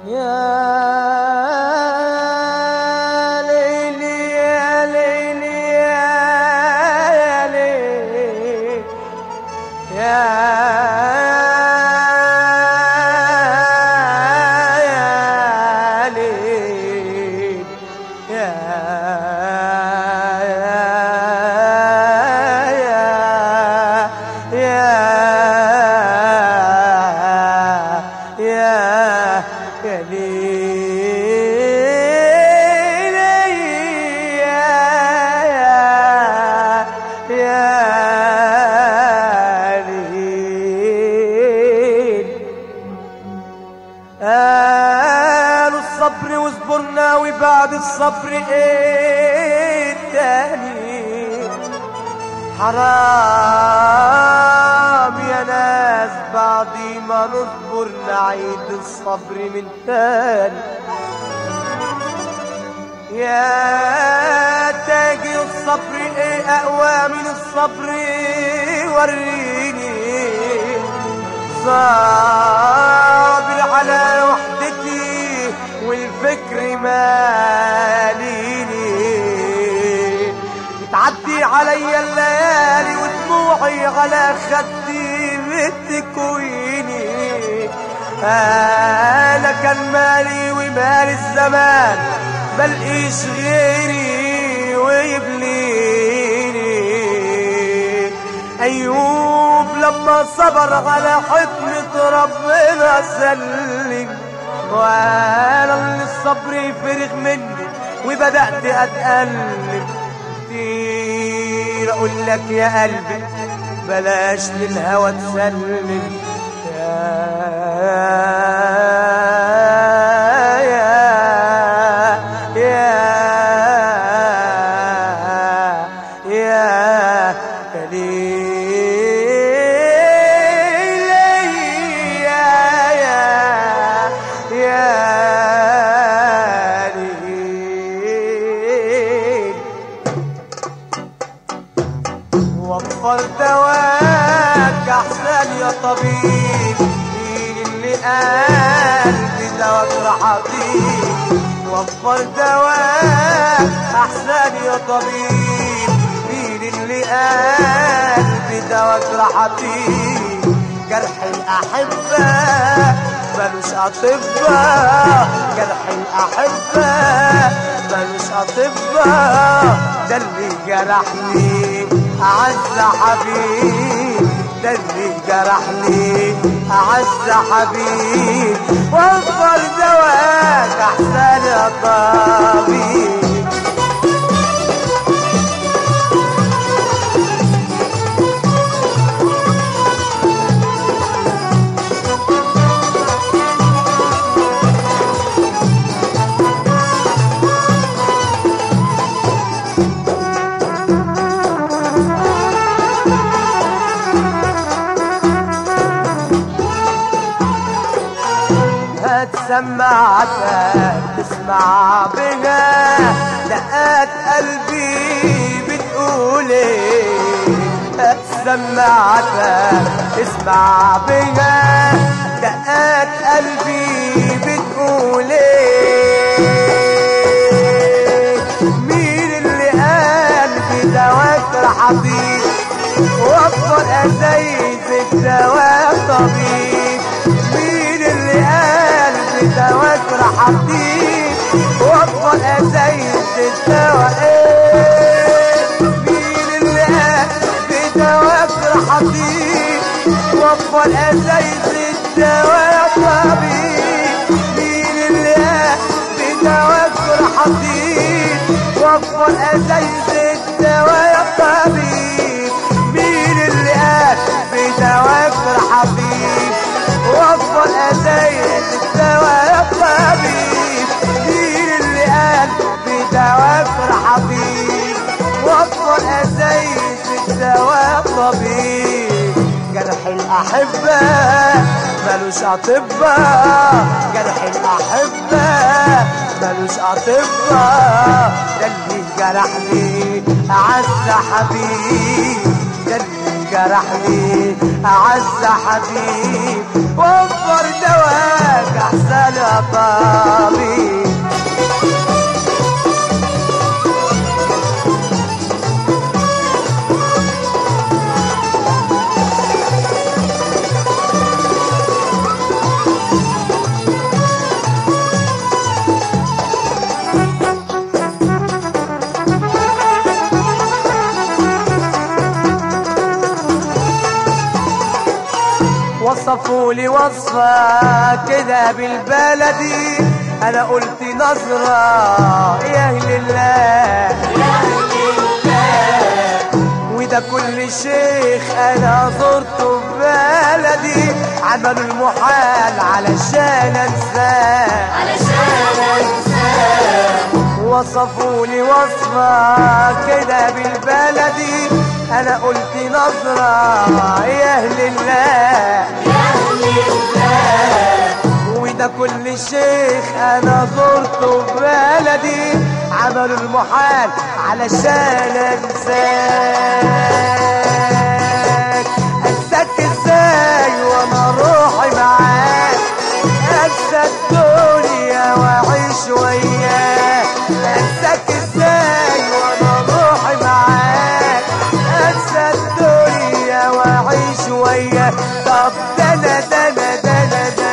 يا ليلي يا ليلي يا ليلي يا يا ليل يا يا يا يا يا ليل يا يا ليل قالوا الصبر واصبرنا وبعد الصبر ايه تاني حرام يا ناس بعد ما نصبر نعيد الصبر من تاني يا تاجي الصبر ايه اقوى من الصبر وريني صابر على وحدتي والفكر ماليني بتعدي عليا الليالي ودموعي على خدي بتكويني انا كان مالي ومال الزمان ملقيش غيري ويبليني ايوب لما صبر على حكمة ربنا سلم وانا اللي الصبر فرغ مني وبدأت اتألم كتير اقول لك يا قلبي بلاش للهوى تسلم يا يا يا يا ليلي يا يا يا ليل وفر دواك احسن يا طبيب مين اللي قال بدواك رحطيب وفر دواك احسن يا طبيب مين اللي قال بدواك رحطيب جرح الاحبه ملوش اطباء جرح الاحبه ملوش اطباء ده اللي جرحني اعز حبيب ده اللي جرحني اعز حبيب وفر دواك احسن يا طبيب هات سماعتك تسمع بها دقات قلبي بتقول ايه هات سماعتك تسمع بها دقات قلبي بتقول ايه مين اللي قال بدواك الحبيب وفر ازايز الدواء طبيب مين اللي قال بدواك حبيب وفر ازايز الدواء ايه مين اللي قال بدواك حبيب وفر ازايز الدواء طبيب مين اللي قال بدواك حبيب وفر ازايز الدواء طبيب مين اللي قال بدواك حبيب وفر ازايز الدواء طبيب مين اللي قال بدواك حبيب وفر ازايز الدواء طبيب جرح الأحبة ملوش أطباء جرح الأحبة ملوش أطباء ده اللي جرحني أعز حبيب ده اللي جرحني أعز حبيب وفر دواك أحسن يا طبيب وصفوا لي وصفة كده بالبلدي انا قلت نظرة يا اهل الله وده كل شيخ انا زرته ببلدي عملوا المحال علشان انساه علشان انساك وصفوا لي وصفة كده بالبلدي انا قلت نظرة يا اهل الله يا اهل الله وده كل شيخ انا زرته ببلدي عملوا المحال علشان انساك انساك ازاي وانا روحي معاك انسى الدنيا واعيش وياك انساك ازاي وانا روحي معاك انسى الدنيا واعيش وياك طب ده انا ده انا ده انا ده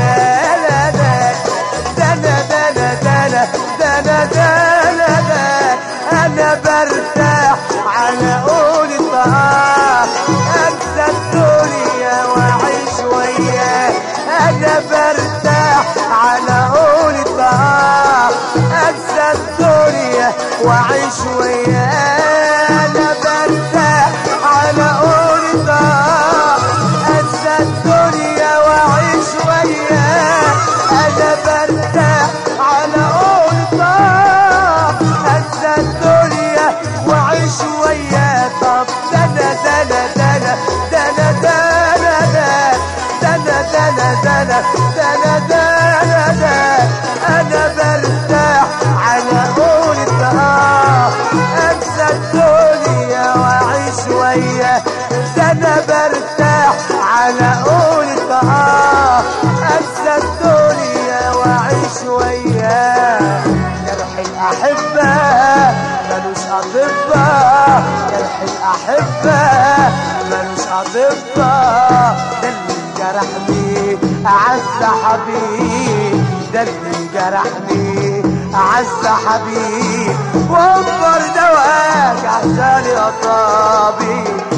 انا ده انا ده انا ده انا ده انا ده انا ده انا برتاح على قول الطهار انسى الدنيا واعيش وياك انا برتاح على قول الطهار انسى الدنيا واعيش وياك انا برتاح على قول الطهار انسى الدنيا واعيش وياك انا برتاح على قول الطهار انسى الدنيا واعيش وياك طب دنا دنا دنا دنا دنا دنا دنا دنا دنا دنا دنا انا برتاح على قول الطهار انسى الدنيا واعيش وياك ده انا برتاح على قول الطهار انسى الدنيا واعيش وياك جرح الاحبه ملوش اطباء جرح الاحبه ملوش اطباء ده اللي جرحني اعز حبيب ده اللي جرحني اعز حبيب وفر دواك عشان يا طبيب